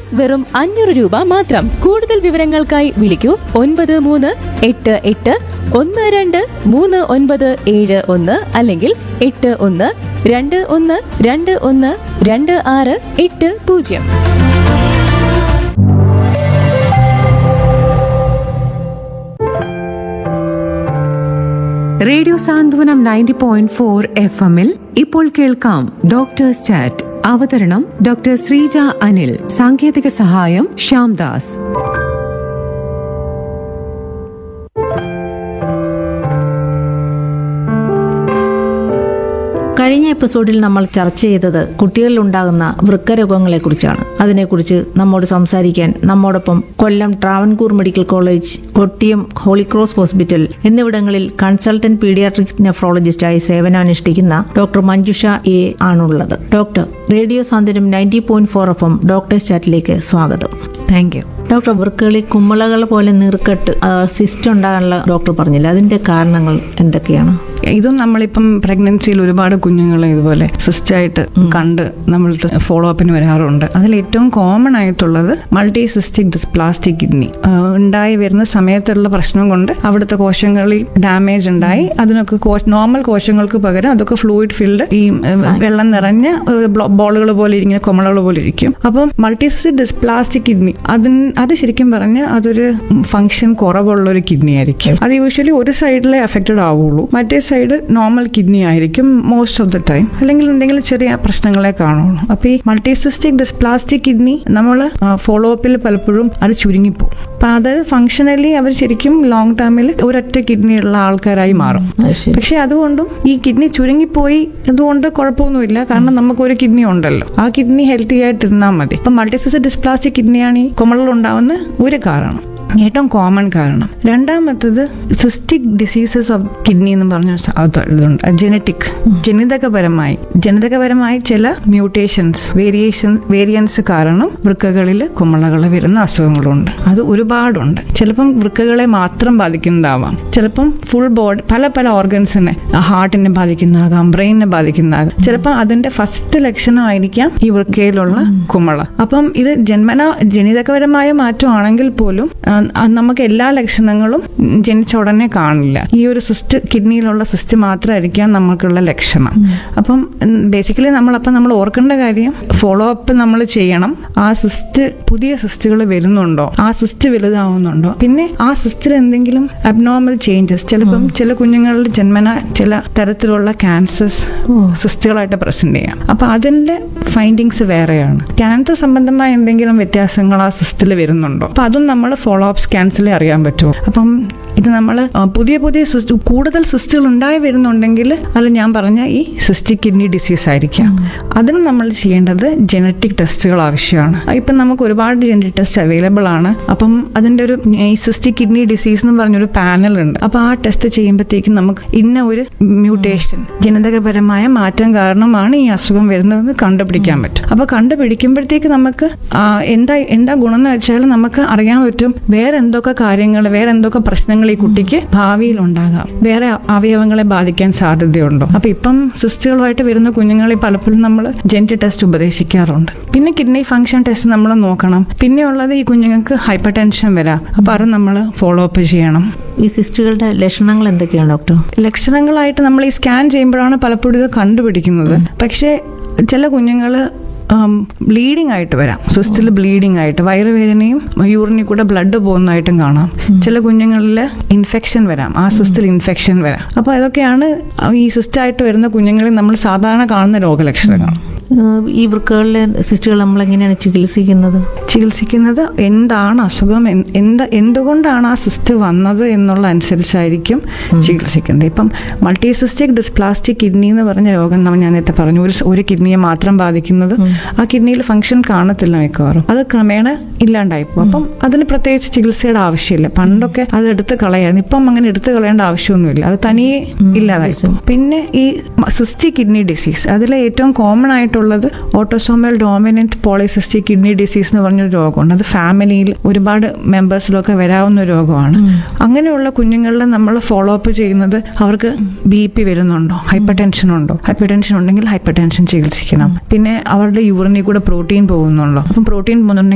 Fees വെറും അഞ്ഞൂറ് രൂപ മാത്രം കൂടുതൽ വിവരങ്ങൾക്കായി വിളിക്കൂ ഒൻപത് മൂന്ന് എട്ട് എട്ട് ഒന്ന് രണ്ട് മൂന്ന് ഒൻപത് ഏഴ് ഒന്ന് അല്ലെങ്കിൽ എട്ട് ഒന്ന് രണ്ട് ഒന്ന് രണ്ട് ഒന്ന് രണ്ട് ആറ് എട്ട് പൂജ്യം radio Santhwanam ninety point four F എമ്മിൽ ഇപ്പോൾ കേൾക്കാം ഡോക്ടേഴ്സ് ചാറ്റ് അവതരണം ഡോക്ടർ ശ്രീജ അനിൽ സാങ്കേതിക സഹായം ശ്യാംദാസ് കഴിഞ്ഞ എപ്പിസോഡിൽ നമ്മൾ ചർച്ച ചെയ്തത് കുട്ടികളിലുണ്ടാകുന്ന വൃക്കരോഗങ്ങളെക്കുറിച്ചാണ് അതിനെക്കുറിച്ച് നമ്മോട് സംസാരിക്കാൻ നമ്മോടൊപ്പം Kollam Travancore medical college Kottiyam holy cross hospital എന്നിവിടങ്ങളിൽ കൺസൾട്ടന്റ് പീഡിയാട്രിക് നെഫ്രോളജിസ്റ്റായി സേവനമനുഷ്ഠിക്കുന്ന ഡോക്ടർ മഞ്ജുഷ എ ആണുള്ളത് doctor radio Santhwanam ninety point four F M doctors ചാറ്റിലേക്ക് സ്വാഗതം താങ്ക് യു ഡോക്ടർ വൃക്കകളിൽ കുമ്മളകൾ പോലെ നീർക്കെട്ട് സിസ്റ്റ് ഉണ്ടാകാനുള്ള ഡോക്ടർ പറഞ്ഞില്ല അതിന്റെ കാരണങ്ങൾ എന്തൊക്കെയാണ് ഇതും നമ്മളിപ്പം പ്രഗ്നൻസിയിൽ ഒരുപാട് കുഞ്ഞുങ്ങളെ ഇതുപോലെ സിസ്റ്റായിട്ട് കണ്ട് നമ്മൾ ഫോളോ അപ്പിന് വരാറുണ്ട് അതിൽ ഏറ്റവും കോമൺ ആയിട്ടുള്ളത് മൾട്ടി സിസ്റ്റിക് ഡിസ്പ്ലാസ്റ്റിക് കിഡ്നി ഉണ്ടായി വരുന്ന സമയത്തുള്ള പ്രശ്നം കൊണ്ട് അവിടുത്തെ കോശങ്ങളിൽ ഡാമേജ് ഉണ്ടായി അതിനൊക്കെ നോർമൽ കോശങ്ങൾക്ക് പകരം അതൊക്കെ ഫ്ലൂയിഡ് ഫിൽഡ് ഈ ഏഹ്, വെള്ളം നിറഞ്ഞ ബോളുകൾ പോലെ ഇരിക്കുന്ന കൊമളകൾ പോലെ ഇരിക്കും അപ്പം മൾട്ടി സിസ്റ്റിക് ഡിസ്പ്ലാസ്റ്റിക് കിഡ്നി അതിന് അത് ശരിക്കും പറഞ്ഞാൽ അതൊരു ഫംഗ്ഷൻ കുറവുള്ള ഒരു കിഡ്നി ആയിരിക്കും അത് യൂഷ്വലി ഒരു സൈഡിലെ അഫക്റ്റഡ് ആവുള്ളൂ മറ്റേ സൈഡ് നോർമൽ കിഡ്നി ആയിരിക്കും മോസ്റ്റ് ഓഫ് ദ ടൈം അല്ലെങ്കിൽ എന്തെങ്കിലും ചെറിയ പ്രശ്നങ്ങളെ കാണുള്ളൂ അപ്പൊ ഈ മൾട്ടിസിസ്റ്റിക് ഡിസ്പ്ലാസ്റ്റിക് കിഡ്നി നമ്മൾ ഫോളോ അപ്പിൽ പലപ്പോഴും അത് ചുരുങ്ങിപ്പോകും അപ്പൊ അത് ഫംഗ്ഷനലി അവർ ശരിക്കും ലോങ് ടേമിൽ ഒരൊറ്റ കിഡ്നി ഉള്ള ആൾക്കാരായി മാറും അത് ശരി. പക്ഷെ അതുകൊണ്ടും ഈ കിഡ്നി ചുരുങ്ങിപ്പോയി അതുകൊണ്ട് കുഴപ്പമൊന്നുമില്ല കാരണം നമുക്ക് ഒരു കിഡ്നി ഉണ്ടല്ലോ ആ കിഡ്നി ഹെൽത്തി ആയിട്ടിരുന്നാൽ മതി ഇപ്പൊ മൾട്ടിസിസ് ഡിസ്പ്ലാസ്റ്റിക് കിഡ്നിയാണ് ഈ കുമളൽ ഉണ്ടാവുന്ന ഒരു കാരണം ഏറ്റവും കോമൺ കാരണം രണ്ടാമത്തത് സിസ്റ്റിക് ഡിസീസസ് ഓഫ് കിഡ്നി എന്ന് പറഞ്ഞ സ- അത് ഇതുണ്ട് ജനറ്റിക് ജനിതകപരമായി ജനിതകപരമായി ചില മ്യൂട്ടേഷൻസ് വേരിയേഷൻ വേരിയൻസ് കാരണം വൃക്കകളിൽ കുമളകൾ വരുന്ന അസുഖങ്ങളുണ്ട് അത് ഒരുപാടുണ്ട് ചിലപ്പം വൃക്കകളെ മാത്രം ബാധിക്കുന്നതാവാം ചിലപ്പം ഫുൾ ബോഡി പല പല ഓർഗൻസിനെ ഹാർട്ടിനെ ബാധിക്കുന്നതാകാം ബ്രെയിനിനെ ബാധിക്കുന്നതാകാം ചിലപ്പോൾ അതിന്റെ ഫസ്റ്റ് ലക്ഷണമായിരിക്കാം ഈ വൃക്കയിലുള്ള കുമള അപ്പം ഇത് ജന്മന ജനിതകപരമായ മാറ്റമാണെങ്കിൽ പോലും ആ, ആ, നമുക്ക് എല്ലാ ലക്ഷണങ്ങളും ജനിച്ച ഉടനെ കാണില്ല ഈ ഒരു സിസ്റ്റ് കിഡ്നിയിലുള്ള സിസ്റ്റ് മാത്രമായിരിക്കാം നമുക്കുള്ള ലക്ഷണം അപ്പം ബേസിക്കലി നമ്മളപ്പം നമ്മൾ ഓർക്കേണ്ട കാര്യം ഫോളോ അപ്പ് നമ്മൾ ചെയ്യണം ആ സിസ്റ്റ് പുതിയ സിസ്റ്റുകൾ വരുന്നുണ്ടോ ആ സിസ്റ്റ് വലുതാവുന്നുണ്ടോ പിന്നെ ആ സിസ്റ്റിൽ എന്തെങ്കിലും അബ്നോർമൽ ചേഞ്ചസ് ചിലപ്പം ചില കുഞ്ഞുങ്ങളിൽ ജന്മന ചില തരത്തിലുള്ള ക്യാൻസേഴ്സ് സിസ്റ്റുകളായിട്ട് പ്രസന്റ് ചെയ്യാം അപ്പൊ അതിന്റെ ഫൈൻഡിങ്സ് വേറെയാണ് ക്യാൻസർ സംബന്ധമായ എന്തെങ്കിലും വ്യത്യാസങ്ങൾ ആ സിസ്റ്റിൽ വരുന്നുണ്ടോ അപ്പൊ അതും നമ്മൾ ഫോളോ അപ്പ് സ്കാൻസിലേ അറിയാൻ പറ്റുമോ അപ്പം ഇത് നമ്മൾ പുതിയ പുതിയ സിസ്റ്റ് കൂടുതൽ സിസ്റ്റുകൾ ഉണ്ടായി വരുന്നുണ്ടെങ്കിൽ അത് ഞാൻ പറഞ്ഞ ഈ സിസ്റ്റിക് കിഡ്നി ഡിസീസ് ആയിരിക്കാം അതിന് നമ്മൾ ചെയ്യേണ്ടത് ജനറ്റിക് ടെസ്റ്റുകൾ ആവശ്യമാണ് ഇപ്പം നമുക്ക് ഒരുപാട് ജനറ്റിക് ടെസ്റ്റ് അവൈലബിൾ ആണ് അപ്പം അതിൻ്റെ ഒരു ഈ സിസ്റ്റിക് കിഡ്നി ഡിസീസ് എന്ന് പറഞ്ഞൊരു പാനൽ ഉണ്ട് അപ്പോൾ ആ ടെസ്റ്റ് ചെയ്യുമ്പോഴത്തേക്കും നമുക്ക് ഇന്ന ഒരു മ്യൂട്ടേഷൻ ജനിതകപരമായ മാറ്റം കാരണമാണ് ഈ അസുഖം വരുന്നതെന്ന് കണ്ടുപിടിക്കാൻ പറ്റും അപ്പോൾ കണ്ടുപിടിക്കുമ്പോഴത്തേക്ക് നമുക്ക് ആ, എന്താ എന്താ ഗുണം എന്ന് വെച്ചാൽ നമുക്ക് അറിയാൻ പറ്റും വേറെ എന്തൊക്കെ കാര്യങ്ങൾ വേറെ എന്തൊക്കെ പ്രശ്നങ്ങൾ ഈ കുട്ടിക്ക് ഭാവിയിൽ ഉണ്ടാകാം വേറെ അവയവങ്ങളെ ബാധിക്കാൻ സാധ്യതയുണ്ടോ അപ്പൊ ഇപ്പം സിസ്റ്റുകളുമായിട്ട് വരുന്ന കുഞ്ഞുങ്ങളെ പലപ്പോഴും നമ്മൾ ജെൻറ്റി ടെസ്റ്റ് ഉപദേശിക്കാറുണ്ട് പിന്നെ കിഡ്നി ഫംഗ്ഷൻ ടെസ്റ്റ് നമ്മൾ നോക്കണം പിന്നെ ഉള്ളത് ഈ കുഞ്ഞുങ്ങൾക്ക് ഹൈപ്പർ ടെൻഷൻ വരാം അപ്പൊ അത് നമ്മൾ ഫോളോ അപ്പ് ചെയ്യണം ഈ സിസ്റ്റുകളുടെ ലക്ഷണങ്ങൾ എന്തൊക്കെയാണ് ഡോക്ടർ ലക്ഷണങ്ങളായിട്ട് നമ്മൾ ഈ സ്കാൻ ചെയ്യുമ്പോഴാണ് പലപ്പോഴും ഇത് കണ്ടുപിടിക്കുന്നത് പക്ഷേ ചില കുഞ്ഞുങ്ങൾ ബ്ലീഡിംഗ് ആയിട്ട് വരാം സിസ്റ്റിൽ ബ്ലീഡിംഗ് ആയിട്ട് വയറുവേദനയും യൂറിനിൽ കൂടെ ബ്ലഡ് പോകുന്നതായിട്ടും കാണാം ചില കുഞ്ഞുങ്ങളിൽ ഇൻഫെക്ഷൻ വരാം ആ സിസ്റ്റിൽ ഇൻഫെക്ഷൻ വരാം അപ്പോൾ ഇതൊക്കെയാണ് ഈ സിസ്റ്റായിട്ട് വരുന്ന കുഞ്ഞുങ്ങളിൽ നമ്മൾ സാധാരണ കാണുന്ന രോഗലക്ഷണങ്ങൾ ഏഹ് ഈ വൃക്കകളിലെ സിസ്റ്റുകൾ നമ്മൾ എങ്ങനെയാണ് ചികിത്സിക്കുന്നത് ചികിത്സിക്കുന്നത് എന്താണ് അസുഖം എൻ- എന്ത് എന്തുകൊണ്ടാണ് ആ സിസ്റ്റ് വന്നത് എന്നുള്ള അനുസരിച്ചായിരിക്കും ചികിത്സിക്കുന്നത് ഇപ്പം മൾട്ടി സിസ്റ്റിക് ഡിസ്പ്ലാസ്റ്റിക് കിഡ്നി എന്ന് പറഞ്ഞ രോഗം നമ്മൾ ഞാൻ നേരത്തെ പറഞ്ഞു ഒരു സ് ഒരു കിഡ്നിയെ മാത്രം ബാധിക്കുന്നത് ആ കിഡ്നിയിൽ ഫംഗ്ഷൻ കാണത്തില്ല മിക്കവാറും അത് ക്രമേണ ഇല്ലാണ്ടായി പോകും അപ്പം അതിന് പ്രത്യേകിച്ച് ചികിത്സയുടെ ആവശ്യമില്ല പണ്ടൊക്കെ അത് എടുത്ത് കളയായിരുന്നു ഇപ്പം അങ്ങനെ എടുത്ത് കളയേണ്ട ആവശ്യമൊന്നുമില്ല അത് തനിയെ ഇല്ലാതായി പോകും പിന്നെ ഈ സിസ്റ്റിക് കിഡ്നി ഡിസീസ് അതിലെ ഏറ്റവും കോമൺ ആയിട്ടുള്ളത് autosomal dominant polycystic kidney disease എന്ന് പറഞ്ഞൊരു രോഗമുണ്ട് അത് ഫാമിലിയിൽ ഒരുപാട് മെമ്പേഴ്സിലൊക്കെ വരാവുന്ന ഒരു രോഗമാണ് അങ്ങനെയുള്ള കുഞ്ഞുങ്ങളിൽ നമ്മൾ ഫോളോ അപ്പ് ചെയ്യുന്നത് അവർക്ക് ബി പി വരുന്നുണ്ടോ ഹൈപ്പർ ടെൻഷൻ ഉണ്ടോ ഹൈപ്പർ ടെൻഷൻ ഉണ്ടെങ്കിൽ ഹൈപ്പർ ടെൻഷൻ ചികിത്സിക്കണം പിന്നെ അവരുടെ യൂറിനിൽ കൂടെ പ്രോട്ടീൻ പോകുന്നുണ്ടോ അപ്പം പ്രോട്ടീൻ പോകുന്നുണ്ടെങ്കിൽ